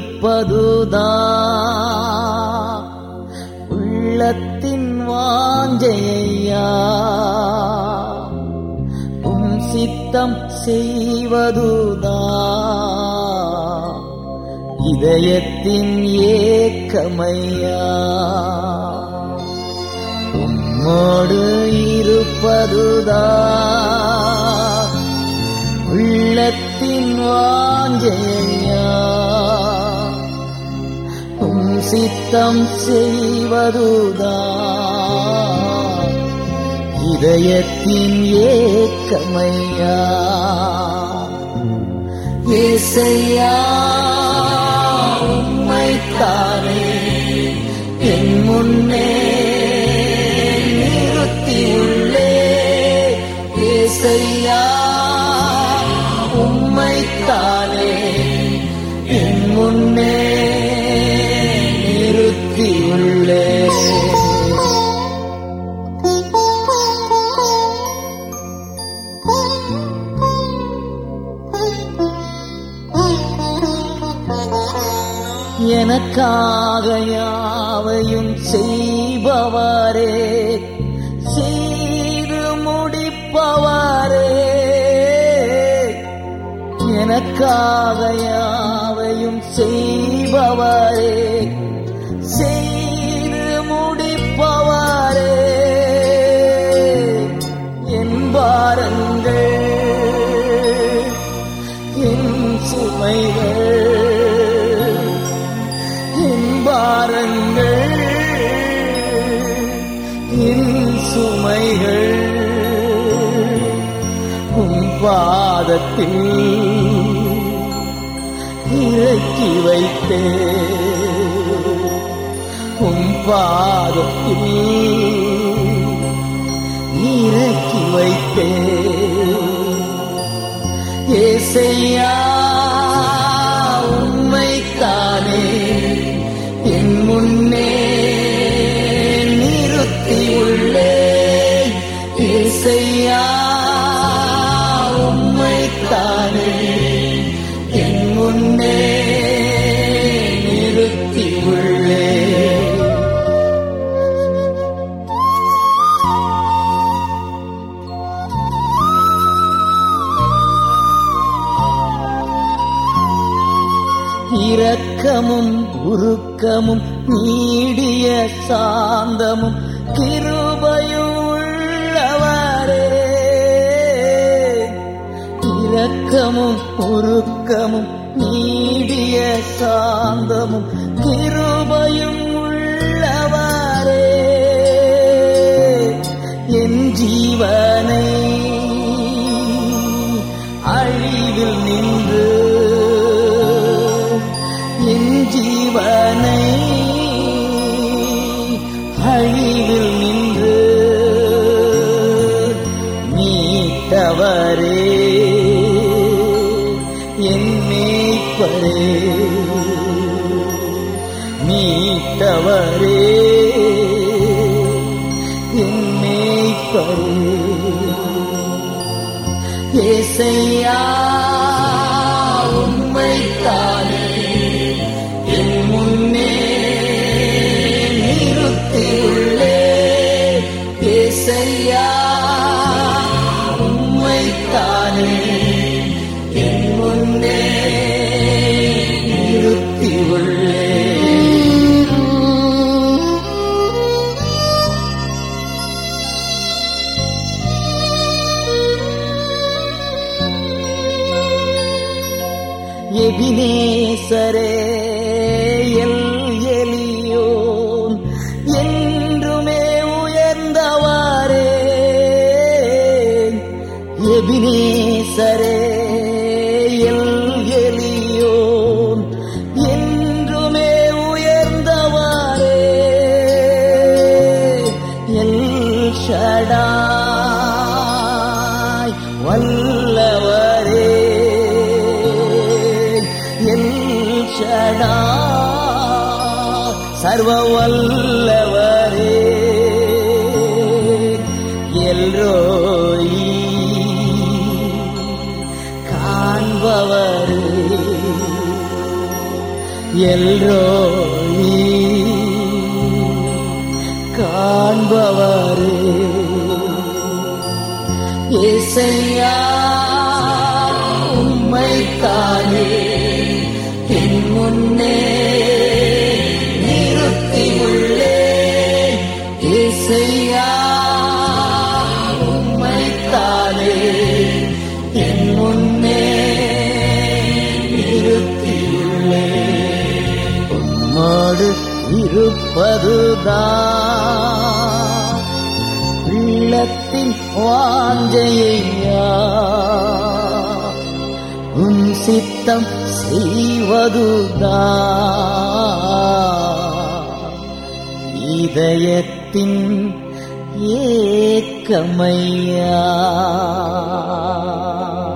இருப்பதுதான் உள்ளத்தின் வாஞ்சையா உம் சித்தம் செய்வதுதான் இதயத்தின் ஏக்கமையா உம்மோடு இருப்பதுதான் உள்ளத்தின் வாஞ்சையா உம் சித்தம் செய்வதுதான் இதயத்தின் ஏக்கமையா ஏசையா உம்மைத்தானே என் முன்னே நிறுத்தியுள்ளே ஏசையா உம்மைத்தானே என் முன்னே நிறுத்தியுள்ளே எனக்காக யாவையும் செய்பவரே செய்து முடிப்பவரே எனக்காக யாவையும் செய்பவரே செய்து முடிப்பவரே என் பாரங்கள் என் சுமைகள் என் பாரங்கள் என் சுமைகள் உம் பாதத்தில் இறக்கி வைத்தே உம் பாதத்தில் இறக்கி வைத்தே ஏசையா உம்மைத்தானே என் முன்னே நிறுத்தியுள்ளே ஏசையா உம்மைத்தானே என் முன்னே நிறுத்தியுள்ளே இரக்கமும் உருக்கமும் நீடிய சாந்தமும் கிருபையும் உள்ளவரே இரக்கமும் உருக்கமும் நீடிய சாந்தமும் கிருபையும் உள்ளவரே என் ஜீவனை அழிவில் நின்று என் ஜீவனை அழிவில் நின்று மீட்டவரே என் மேய்ப்பரே மீட்டவரே என் மேய்ப்பரே ஏசையா உம்மைத்தானே என் முன்னே நிறுத்தியுள்ளே ஏசையா உம்மைத்தானே என் முன்னே நிறுத்தியுள்ளே எபினேசரே எல் எலியோன் என்றுமே உயர்ந்தவாரே எபினேசரே எல் எலியோன் என்றுமே உயர்ந்தவாரே எல் ஷடாய் வல்லவரே எல் ஷடா சர்வ வல்லவரே எல்ரோயி காண்பவரே எல்ரோயி காண்பவரே இசையா உம்மைத்தானே என் முன்னே நிறுத்தி உள்ளேன் இசையா உம்மைத்தானே என் முன்னே நிறுத்தியுள்ளேன் உம்மோடு இருப்பதுதான் உள்ளத்தின் வாஞ்சையா உன் சித்தம் செய்வதுதான் இதயத்தின் ஏக்கமையா